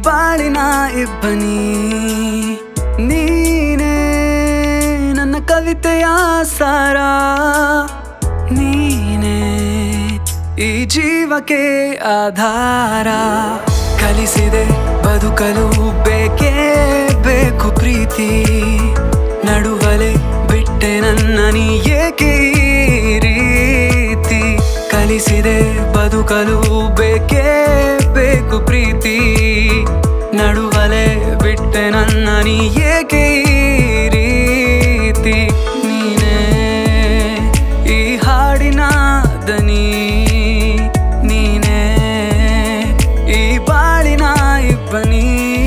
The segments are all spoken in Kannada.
ಬಾಳಿನ ಇಬ್ಬನಿ ನೀನೇ ನನ್ನ ಕವಿತೆಯ ಸಾರ ನೀನೇ ಈ ಜೀವಕ್ಕೆ ಆಧಾರ ಕಲಿಸಿದೆ ಬದುಕಲು ಬೇಕೇ ಬೇಕು ಪ್ರೀತಿ ನಡುವಲೆ ಬಿಟ್ಟೆ ನನ್ನ ನೀ ಏಕೆ ಈ ರೀತಿ ಕಲಿಸಿದೆ ಬದುಕಲು ಬೇಕೇ ಬೇಕು ಪ್ರೀತಿ ನಡುವಲೆ ಬಿಟ್ಟೆ ನನ್ನ ನೀ ಏಕೆ ಈ ರೀತಿ ನೀನೇ ಈ ಹಾಡಿನ ದನಿ ನೀನೇ ಈ ಬಾಳಿನ ಇಬ್ಬನಿ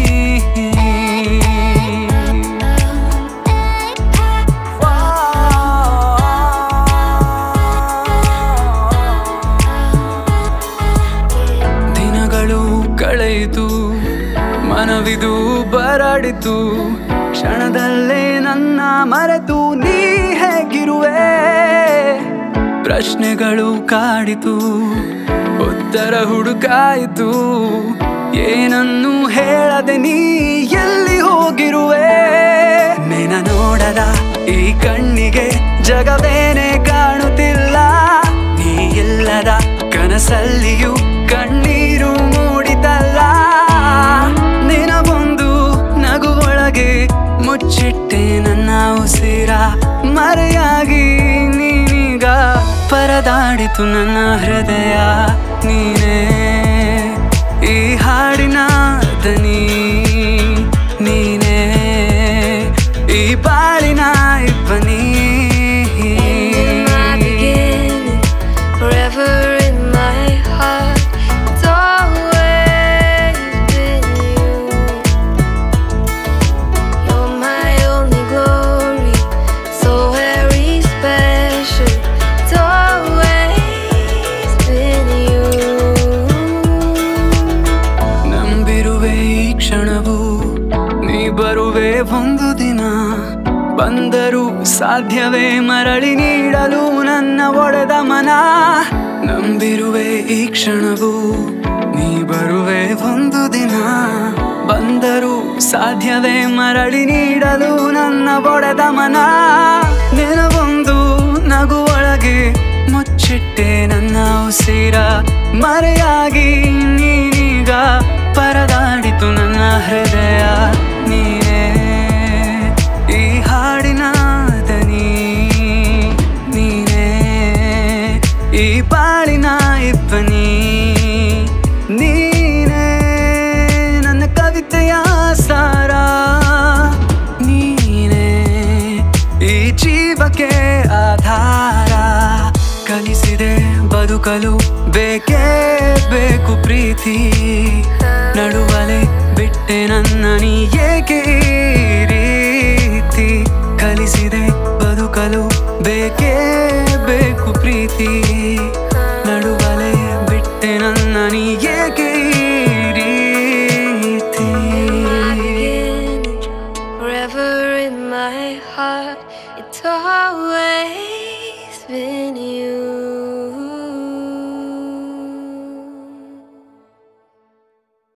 ದಿನಗಳು ಕಳೆಯಿತು ಮನವಿದು ಬರಾಡಿತು ಕ್ಷಣದಲ್ಲೇ ನನ್ನ ಮರೆತು ನೀ ಹೇಗಿರುವೆ ಪ್ರಶ್ನೆಗಳು ಕಾಡಿತು ಉತ್ತರ ಹುಡುಕಾಯಿತು ಏನನ್ನು ಹೇಳದೆ ನೀ ಎಲ್ಲಿ ಹೋಗಿರುವೆ ನಿನ ನೋಡದ ಈ ಕಣ್ಣಿಗೆ ಜಗವೇನೆ ಕಾಣುತ್ತಿಲ್ಲ ನೀ ಇಲ್ಲದ ಕನಸಲ್ಲಿಯೂ ಕಣ್ಣೀರು ಮೂಡಿತಲ್ಲ ನಿನ ಒಂದು ನಗುವೊಳಗೆ ಮುಚ್ಚಿಟ್ಟೆ ನನ್ನ ಉಸಿರ ಮರೆಯಾಗಿ ನೀನೀಗ ಪರದಾಡಿತು ನನ್ನ ಹೃದಯ ನೀನೇ ಈ ಹಾಡಿನ ದನಿ ನೀನೇ ಈ ಬಾಳಿನ ಇಬ್ಬನಿ In my beginning, forever in my heart, it's always been you. You're my only glory, so very special. It's always been you. ನಂಬಿರುವೆ ಈ ಕ್ಷಣವು ನೀ ಬರುವೆ ಒಂದು ದಿನ ಬಂದರೂ ಸಾಧ್ಯವೇ ಮರಳಿ ನೀಡಲು ನನ್ನ ಒಡೆದ ಮನ ನಂಬಿರುವೆ ಈ ಕ್ಷಣವು ನೀ ಬರುವೆ ಒಂದು ದಿನ ಬಂದರೂ ಸಾಧ್ಯವೇ ಮರಳಿ ನೀಡಲು ನನ್ನ ಒಡೆದ ಮನ ನಿನವೊಂದು ನಗು ಒಳಗೆ ಮುಚ್ಚಿಟ್ಟೆ ನನ್ನ ಉಸಿರ ಮರೆಯಾಗಿ ನೀನೀಗ ಪರದಾಡಿತು ನನ್ನ ಹೃದಯ ನೀನೇ ಈ ಹಾಡಿನ ದನಿ ನೀನೇ ಈ ಬಾಳಿನ ಇಬ್ಬನಿ ನೀನೇ ನನ್ನ ಕವಿತೆಯ ಸಾರ ನೀನೇ ಈ ಜೀವಕ್ಕೆ ಆಧಾರ ಕಲಿಸಿದೆ ಬದುಕಲು ಬೇಕೇ ಬೇಕು ಪ್ರೀತಿ ನಡುವಲೆ ಬಿಟ್ಟೆ ನನ್ನ ನೀ ಏಕೆ ಈ ರೀತಿ ಕಲಿಸಿದೆ ಬದುಕಲು ಬೇಕೇ ಬೇಕು ಪ್ರೀತಿ